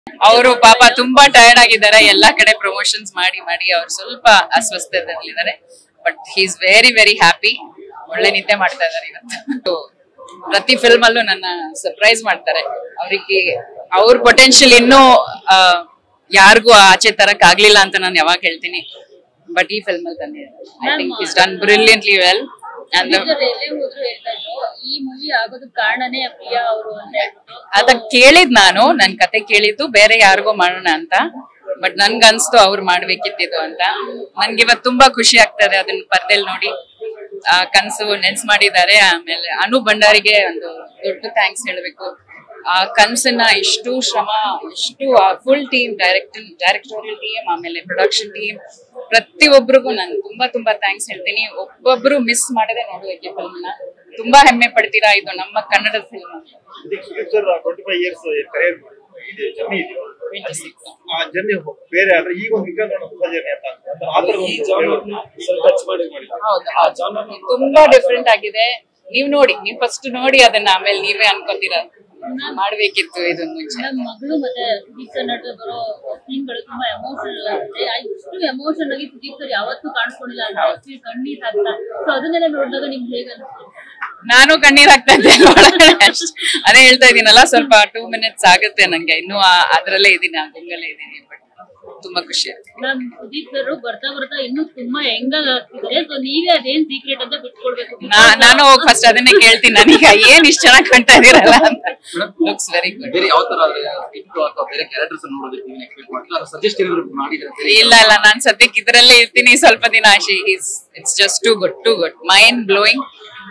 ಅವರು ಪಾಪ ತುಂಬಾ ಟಯರ್ಡ್ ಆಗಿದ್ದಾರೆ ಎಲ್ಲಾ ಕಡೆ ಪ್ರಮೋಷನ್ಸ್ ಮಾಡಿ ಮಾಡಿ ಅವ್ರು ಸ್ವಲ್ಪ ಅಸ್ವಸ್ಥತೆಯಲ್ಲಿದ್ದಾರೆ but he is very very happy ಒಳ್ಳೆ ನಿದ್ದೆ ಮಾಡ್ತಾ ಇದ್ದಾರೆ ಇವತ್ತು ಪ್ರತಿ ಫಿಲ್ಮ್ ಅಲ್ಲೂ ನನ್ನ ಸರ್ಪ್ರೈಸ್ ಮಾಡ್ತಾರೆ ಅವ್ರಿಗೆ ಅವ್ರ ಪೊಟೆನ್ಶಿಯಲ್ ಇನ್ನೂ ಆ, ಯಾರಿಗೂ ಆಚೆ ತರಕ್ ಆಗ್ಲಿಲ್ಲ ಅಂತ ನಾನು ಯಾವಾಗ ಹೇಳ್ತೀನಿ ಬಟ್ ಈ ಫಿಲ್ಮ್ ಅಲ್ಲಿ ತಂದೆ I think is done brilliantly well and teacher ಎಲ್ಲೇ ಹೋದ್ರು ಹೇಳ್ತಾ ಇದ್ರು ಈ ಮೂವಿ ಆಗೋದಕ್ಕೆ ಕಾರಣನೇ ಪ್ರಿಯಾ ಅವರು ಅಂತ ಹೇಳ್ಬಿಟ್ಟು ಅದ ಕೇಳಿದ್ ನಾನು ನನ್ ಕತೆ ಕೇಳಿದ್ದು ಬೇರೆ ಯಾರಿಗೋ ಮಾಡೋಣ ಅಂತ ಬಟ್ ನನ್ಗ ಅನ್ಸ್ತು ಅವ್ರು ಮಾಡ್ಬೇಕಿತ್ತಿದ್ದು ಅಂತ ನನ್ಗೆ ಇವತ್ತು ತುಂಬಾ ಖುಷಿ ಆಗ್ತದೆ ಅದನ್ನ ಪರ್ದೆಲ್ ನೋಡಿ ಆ ಕನ್ಸು ನೆನ್ಸ್ ಮಾಡಿದ್ದಾರೆ ಆಮೇಲೆ ಅನು ಭಂಡಾರಿಗೆ ಒಂದು ದೊಡ್ಡ ಥ್ಯಾಂಕ್ಸ್ ಹೇಳ್ಬೇಕು ಆ ಕನ್ಸನ್ನ ಇಷ್ಟು ಶ್ರಮ ಇಷ್ಟು full team direct directorial team ಆಮೇಲೆ ಪ್ರೊಡಕ್ಷನ್ ಟೀಮ್ ಪ್ರತಿಯೊಬ್ಬರಿಗೂ ನಾನು ತುಂಬಾ ತುಂಬಾ ಥ್ಯಾಂಕ್ಸ್ ಹೇಳ್ತೀನಿ ಒಬ್ಬೊಬ್ರು ಮಿಸ್ ಮಾಡದೆ ನೋಡ್ಬೇಕು ಈ ಫಿಲ್ಮ್ ನ ತುಂಬಾ ಹೆಮ್ಮೆ ಪಡ್ತೀರಾ ಇದು ನಮ್ಮ ಕನ್ನಡದ ಫಿಲ್ಮ್ ಅಂತ future twenty five years career ಇದೆ ಜರ್ನಿ ಇದೆಯೋ ಆ ಜರ್ನಿ ಬೇರೆ ಆದ್ರೆ ಈಗ ಒಂದು ಈಗ ಹೊಸ ಜರ್ನಿ ಅಂತ ಅನ್ಸುತ್ತೆ. ಆ ಥರದ ಈ ಒಂದು ಜಾನರ್ ಸ್ವಲ್ಪ ಟಚ್ ಮಾಡಿ ಮಾಡಿ ಹೌದು ಆ ಜಾನರ್ ತುಂಬಾ ಡಿಫ್ರೆಂಟ್ ಆಗಿದೆ ನೀವ್ ನೋಡಿ ನೀವ್ ಫಸ್ಟ್ ನೋಡಿ ಅದನ್ನ ಆಮೇಲೆ ನೀವೇ ಅನ್ಕೋತೀರ ಮಾಡ್ಬೇಕಿತ್ತು ಇದನ್ನ ಮುಂಚೆ ನಮ್ಮ ಮಗಳು ಮತ್ತೆ ಸುದೀಪ್ ಸರ್ ನಡುವೆ ಬರೋ ಸೀನ್ಗಳು ತುಂಬಾ ಎಮೋಷನಲ್ ಆಗುತ್ತೆ ಆ ಇಷ್ಟು ಎಮೋಷನ್ ಆಗಿ ಸುದೀಪ್ ಸರ್ ಯಾವತ್ತೂ ಕಾಣಿಸ್ಕೊಂಡಿಲ್ಲ ಅಂತ ಅಷ್ಟು ಕಣ್ಣೀರ್ ಹಾಕ್ತಾ ಸೊ ಅದನ್ನೆಲ್ಲ ನೋಡಿದಾಗ ನಿಮ್ಗೆ ಹೇಗೆ ಅನಿಸ್ತು ನಾನು ಕಣ್ಣೀರ್ ಹಾಕ್ತಾ ಇದ್ದೆ ಒಳಗಡೆ ಅಷ್ಟ್. ಅದೇ ಹೇಳ್ತಾ ಇದೀನಲ್ಲ ಸ್ವಲ್ಪ ಟೂ ಮಿನಿಟ್ಸ್ ಆಗುತ್ತೆ ನಂಗೆ ಇನ್ನು ಆ- ಅದ್ರಲ್ಲೇ ಇದೀನಿ ಆ ಗುಂಗಲ್ಲೇ ಇದೀನಿ ಬಟ್ ತುಂಬಾ ಖುಷಿ ಆಗುತ್ತೆ ನಮ್ ಸುದೀಪ್ ಸರ್ ಬರ್ತಾ ಬರ್ತಾ ಇನ್ನೂ ತುಂಬಾ ಹೆಂಗಾಗ ಆಗ್ತಿದ್ದಾರೆ ಸೊ ನೀವೇ ಅದೇನ್ ಸೀಕ್ರೆಟ್ ಅಂತ ಬಿಟ್ಕೊಡ್ಬೇಕು ನಾ- ನಾನು ಹೋಗಿ ಫಸ್ಟ್ ಅದನ್ನೇ ಕೇಳ್ತೀನಿ ನನಗೆ ಏನ್ ಇಷ್ಟ ಚೆನ್ನಾಗಿ ಕಾಣ್ತಾ ಇದೀರಲ್ಲ ಅಂತ ಲುಕ್ಸ್ ವೆರಿ ಗುಡ್ ಬೇರೆ ಯಾವ ತರ ಸ್ಕ್ರಿಪ್ಟ್ ಅಥವಾ ಬೇರೆ ಕ್ಯಾರೆಕ್ಟರ್ಸ್ ನೋಡೋದಕ್ಕೆ ನೀವು ಎಕ್ಸ್ಪೆಕ್ಟ್ ಮಾಡ್ತೀರಾ ಸಜೆಸ್ಟ್ ಏನಾದ್ರು ಮಾಡಿದ್ರೆ ಬೇರೆ ಇಲ್ಲ ಇಲ್ಲ ನಾನ್ ಸದ್ಯಕ್ಕೆ ಇದ್ರಲ್ಲೇ ಇರ್ತೀನಿ ಸ್ವಲ್ಪ ದಿನ ಆಶಿ it's just too good too good mind blowing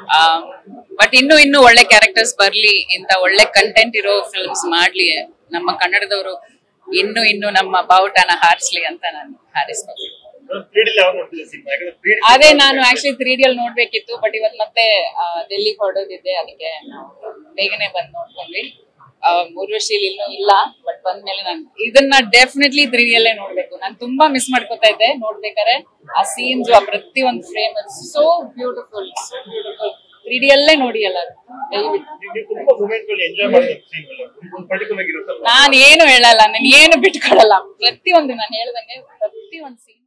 but ಇನ್ನು ಇನ್ನು ಒಳ್ಳೆ ಕ್ಯಾರೆಕ್ಟರ್ಸ್ ಬರ್ಲಿ ಇಂತ ಒಳ್ಳೆ ಕಂಟೆಂಟ್ ಇರೋ ಫಿಲ್ಮ್ಸ್ ಮಾಡ್ಲಿ ನಮ್ಮ ಕನ್ನಡದವರು ಇನ್ನು ಇನ್ನು ನಮ್ಮ ಬಾವುಟನ ಹಾರಿಸ್ಲಿ ಅಂತ ನಾನು ಹಾರಿಸ್ಬೇಕು ತ್ರೀ ಡಿ ಯಾವಾಗ ನೋಡ್ತಿದ್ದೆ ಸಿನಿಮಾ ಯಾಕಂದ್ರೆ ತ್ರೀ ಡಿ ಅದೇ ನಾನು ಆಕ್ಚುಲಿ ತ್ರೀ ಡಿ ಅಲ್ಲಿ ನೋಡ್ಬೇಕಿತ್ತು ಬಟ್ ಇವತ್ ಮತ್ತೆ ಡೆಲ್ಲಿಗೆ ಹೊರಡೋದಿದ್ದೆ ಅದಕ್ಕೆ ನಾವು ಬೇಗನೆ ಬಂದ್ ನೋಡ್ಕೊಂಡ್ವಿ ಮೂರ್ವರ್ಷಿಲಿ ಇನ್ನೂ ಇಲ್ಲ ಬಟ್ ಬಂದ್ಮೇಲೆ ನಾನು ಇದನ್ನ ಡೆಫಿನೆಟ್ಲಿ ತ್ರೀ ಡಿ ಅಲ್ಲೇ ನೋಡ್ಬೇಕು ನಾನು ತುಂಬಾ ಮಿಸ್ ಮಾಡ್ಕೊತಾ ಇದ್ದೆ ನೋಡ್ಬೇಕಾರೆ ಆ ಸೀನ್ಸ್ ಆ ಪ್ರತಿ ಒಂದು frame so beautiful so beautiful three D ಅಲ್ಲೇ ನೋಡಿ ಎಲ್ಲರೂ ದಯವಿಟ್ಟು ನೀವು ತುಂಬಾ ಮೂಮೆಂಟ್ಗಳು ಎಂಜಾಯ್ ಮಾಡಿದ್ರೆ ಸೀನ್ಗಳು ಒಂದು ಪರ್ಟಿಕ್ಯುಲರ್ ಇರುತ್ತಲ್ಲ ನಾನು ಏನು ಹೇಳಲ್ಲ ನಾನು ಏನು ಬಿಟ್ಕೊಡಲ್ಲ ಪ್ರತಿಯೊಂದು ನಾನು ಹೇಳ್ದಂಗೆ ಪ್ರತಿಯೊಂದು ಸೀನ್